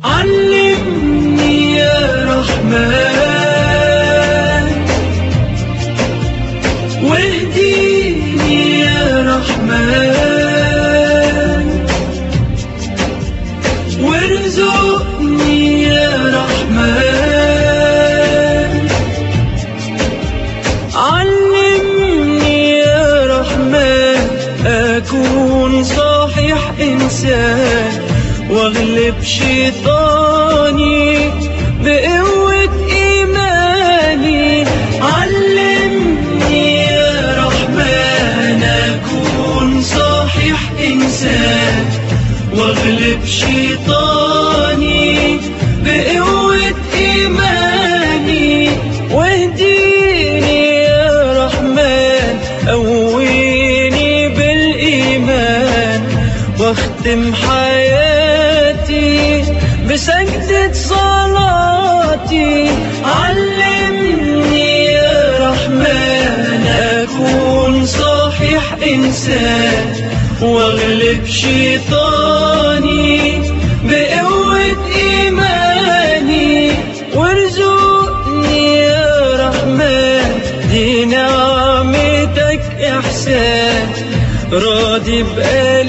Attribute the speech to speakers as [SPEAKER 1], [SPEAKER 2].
[SPEAKER 1] علمني يا رحمن واهديني يا رحمن وارزقني يا رحمن علمني يا رحمن أكون صحيح إنسان واغلب شيطاني بقوة إيماني علمني يا رحمن أكون صحيح إنسان واغلب شيطاني بقوة إيماني واهديني يا رحمن قويني بالإيمان واختم حياتي بسجدة صلاتي علمني يا رحمن أكون صحيح إنسان واغلب شيطاني بقوة إيماني وارزقني يا رحمن دي نعمتك إحسان راضي بقلبي